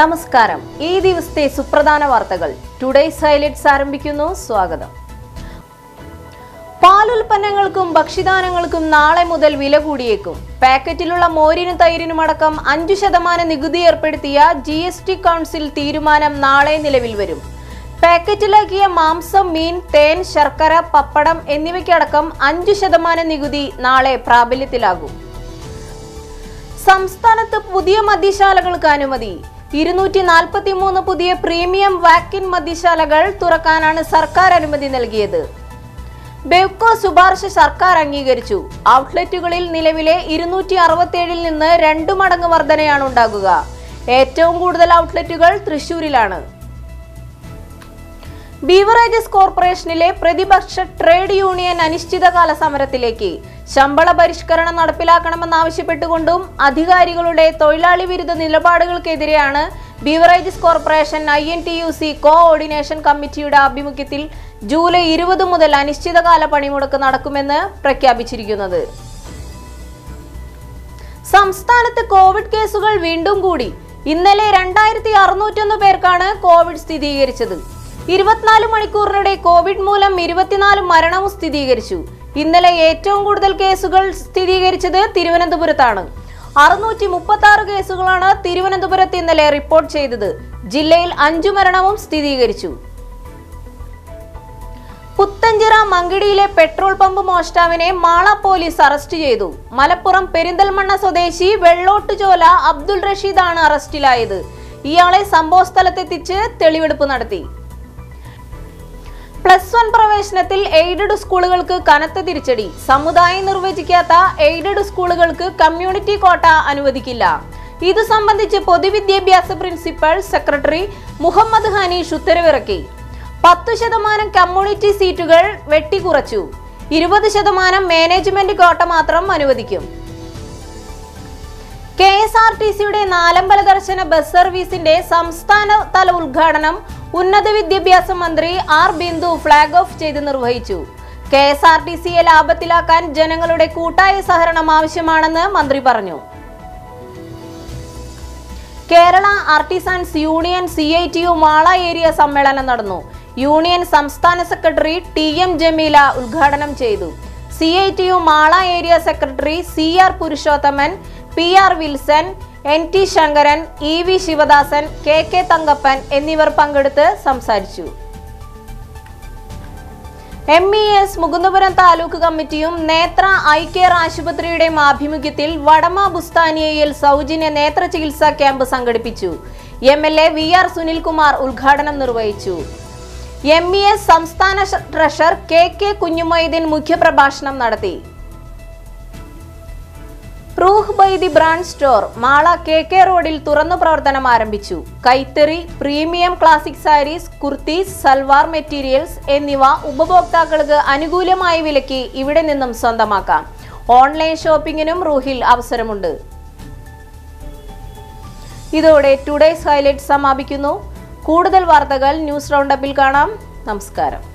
നമസ്കാരം ഈ ദിവസത്തെ സുപ്രധാന വാർത്തകൾ ടുഡേസ് ഹൈലൈറ്റ്സ് ആരംഭിക്കുന്നു സ്വാഗതം പാലുൽപ്പന്നങ്ങൾക്കും ഭക്ഷ്യധാനങ്ങൾക്കും നാളെ മുതൽ വില കൂടിയേക്കും പാക്കറ്റിലുള്ള മോരിനും തൈരിനും അടക്കം അഞ്ചു ശതമാനം നികുതി ഏർപ്പെടുത്തിയ ജി എസ് ടി കൗൺസിൽ തീരുമാനം നാളെ നിലവിൽ വരും പാക്കറ്റിലാക്കിയ മാംസം മീൻ തേൻ ശർക്കര പപ്പടം എന്നിവയ്ക്കടക്കം അഞ്ചു ശതമാനം നികുതി നാളെ പ്രാബല്യത്തിലാകും സംസ്ഥാനത്ത് പുതിയ മദ്യശാലകൾക്ക് അനുമതി ഇരുന്നൂറ്റി നാൽപ്പത്തി മൂന്ന് പുതിയ പ്രീമിയം വാക്കിൻ മദ്യശാലകൾ തുറക്കാനാണ് സർക്കാർ അനുമതി നൽകിയത് ബെവ്കോ ശുപാർശ സർക്കാർ അംഗീകരിച്ചു ഔട്ട്ലെറ്റുകളിൽ നിലവിലെ ഇരുന്നൂറ്റി അറുപത്തിയേഴിൽ നിന്ന് രണ്ടു മടങ്ങ് വർധനയാണ് ഉണ്ടാകുക ഏറ്റവും കൂടുതൽ ഔട്ട്ലെറ്റുകൾ തൃശൂരിലാണ് ബീവറേജസ് കോർപ്പറേഷനിലെ പ്രതിപക്ഷ ട്രേഡ് യൂണിയൻ അനിശ്ചിതകാല സമരത്തിലേക്ക് ശമ്പള പരിഷ്കരണം നടപ്പിലാക്കണമെന്നാവശ്യപ്പെട്ടുകൊണ്ടും അധികാരികളുടെ തൊഴിലാളി വിരുദ്ധ നിലപാടുകൾക്കെതിരെയാണ് beverages corporation I N T U C coordination committee ആഭിമുഖ്യത്തിൽ ജൂലൈ ഇരുപത് മുതൽ അനിശ്ചിതകാല പണിമുടക്ക് നടക്കുമെന്ന് പ്രഖ്യാപിച്ചിരിക്കുന്നത് സംസ്ഥാനത്ത് കോവിഡ് കേസുകൾ വീണ്ടും കൂടി ഇന്നലെ രണ്ടായിരത്തി അറുന്നൂറ്റൊന്ന് പേർക്കാണ് കോവിഡ് സ്ഥിരീകരിച്ചത് ഇരുപത്തിനാല് മണിക്കൂറിനിടെ കോവിഡ് മൂലം ഇരുപത്തിനാല് മരണവും സ്ഥിരീകരിച്ചു ഇന്നലെ ഏറ്റവും കൂടുതൽ കേസുകൾ സ്ഥിരീകരിച്ചത് തിരുവനന്തപുരത്താണ് അറുന്നൂറ്റി മുപ്പത്തി ആറ് കേസുകളാണ് തിരുവനന്തപുരത്ത് ഇന്നലെ റിപ്പോർട്ട് ചെയ്തത് ജില്ലയിൽ അഞ്ചു മരണവും സ്ഥിരീകരിച്ചു പുത്തഞ്ചിറ മങ്കിടിയിലെ പെട്രോൾ പമ്പ് മോഷ്ടാവിനെ മാള പോലീസ് അറസ്റ്റ് ചെയ്തു മലപ്പുറം പെരിന്തൽമണ്ണ സ്വദേശി വെള്ളോട്ടുചോല അബ്ദുൾ റഷീദാണ് അറസ്റ്റിലായത് ഇയാളെ സംഭവസ്ഥലത്തെത്തിച്ച് തെളിവെടുപ്പ് നടത്തി പ്ലസ് വൺ പ്രവേശനത്തിൽ എയ്ഡഡ് സ്കൂളുകൾക്ക് കനത്ത തിരിച്ചടി സമുദായം നിർവചിക്കാത്ത എയ്ഡഡ് സ്കൂളുകൾക്ക് കമ്മ്യൂണിറ്റി കോട്ട അനുവദിക്കില്ല ഇതു സംബന്ധിച്ച് പൊതുവിദ്യാഭ്യാസ പ്രിൻസിപ്പൽ സെക്രട്ടറി മുഹമ്മദ് ഹനീഷ് ഉത്തരവിറക്കി പത്തു ശതമാനം കമ്മ്യൂണിറ്റി സീറ്റുകൾ വെട്ടിക്കുറച്ചു ഇരുപത് ശതമാനം മാനേജ്മെന്റ് കോട്ട മാത്രം അനുവദിക്കും കെ എസ് ആർ ടി സിയുടെ നാലമ്പല ദർശന ബസ് സർവീസിന്റെ സംസ്ഥാന തല ഉദ്ഘാടനം ഉന്നത വിദ്യാഭ്യാസ മന്ത്രി ആർ ബിന്ദു ഫ്ളാഗ് ഓഫ് ചെയ്ത് നിർവഹിച്ചു കെ എസ് ആർ ടി സിയെ ലാഭത്തിലാക്കാൻ ജനങ്ങളുടെ കൂട്ടായ സഹകരണം ആവശ്യമാണെന്ന് മന്ത്രി പറഞ്ഞു Kerala artisans union C I T U Mala area സമ്മേളനം നടന്നു യൂണിയൻ സംസ്ഥാന സെക്രട്ടറി ടി എം ജമീല ഉദ്ഘാടനം ചെയ്തു C I T U Mala area secretary C R Purushothaman P R Wilson N T Sankaran E V Sivadasan K K Thankappan എന്നിവർ പങ്കെടുത്ത് സംസാരിച്ചു M E S Mukundapuram taluk കമ്മിറ്റിയും നേത്ര ഐ കെയർ ആശുപത്രിയുടെയും ആഭിമുഖ്യത്തിൽ വടമ ബുസ്താനിയയിൽ സൗജന്യ നേത്ര ചികിത്സാ ക്യാമ്പ് സംഘടിപ്പിച്ചു M L A V R Sunilkumar ഉദ്ഘാടനം നിർവഹിച്ചു എം ഇ എസ് സംസ്ഥാന ട്രഷറർ കെ കെ കുഞ്ഞുമൊയ്തീൻ മുഖ്യപ്രഭാഷണം നടത്തി റൂഹ് ബൈദി brand store Mala K K റോഡിൽ തുറന്നു പ്രവർത്തനം ആരംഭിച്ചു കൈത്തറി premium classic sarees kurtis salwar materials എന്നിവ ഉപഭോക്താക്കൾക്ക് അനുകൂലമായ വിലയ്ക്ക് ഇവിടെ നിന്നും സ്വന്തമാക്കാം ഓൺലൈൻ ഷോപ്പിംഗിനും റൂഹിൽ അവസരമുണ്ട് ഇതോടെ ടുഡേസ് ഹൈലൈറ്റ് സമാപിക്കുന്നു കൂടുതൽ വാർത്തകൾ ന്യൂസ് റൗണ്ടപ്പിൽ കാണാം നമസ്കാരം